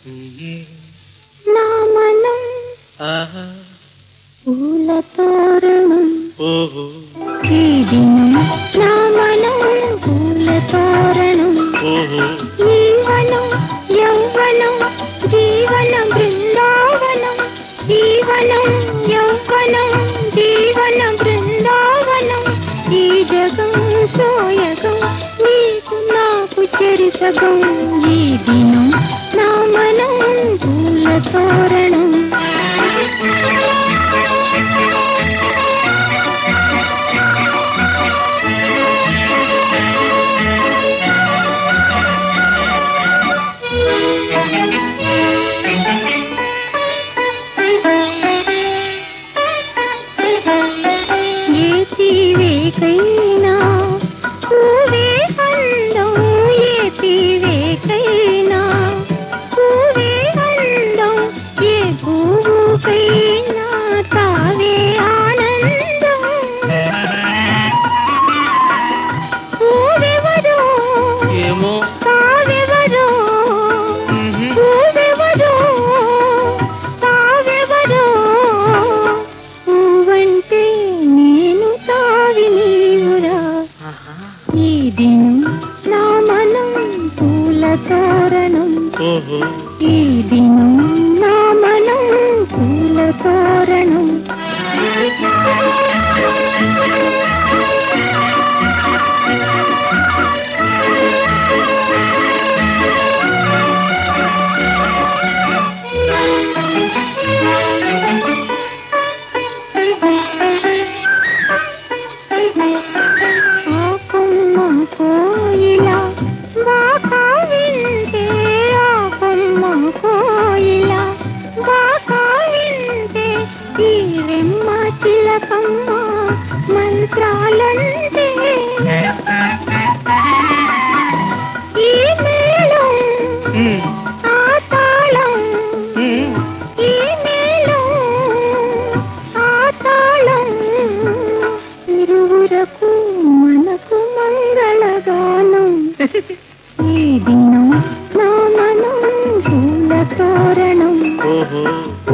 నా మనం ఆహా పూల తోరణం ఓహో ఈ దినం నా మనం పూల తోరణం ఓహో జీవనం యౌవనం జీవన బృందావనం జీవనం యౌవనం జీవన బృందావనం ఈ జగం సోయగం నీకు నాకు చెరిసగం ఈ దినం నా మనం పూల తోరణం ఏ తీవేకైనా పూవే అందం ఏ తీవేకైనా పూవే అందం ఏ పువ్వుకైనా తావే ఆనందం పూవెవరో ఏమో తావెవరో మ్మ్. పూవెవరో తావెవరో పువ్వంటే నేను తావి నీవురా ఆహా. ఈ దినం నా మనం పూల తోరణం ఓహో ఈ దినం నా మనం పూల తోరణం ఆ కొమ్మ కోయిలా బాకా వింటే ఆ కొమ్మ కోయిలా బాకా వింటే ఈ రెమ్మ చిలకమ్మ మంత్రాలంటే ఈ మేళం మ్మ్. ఆ తాళం మ్మ్. ఈ మేళం ఆ తాళం ఇరువురకు మనకు మంగళగానం ఈ దినం నా మనం పూల తోరణం ఓహో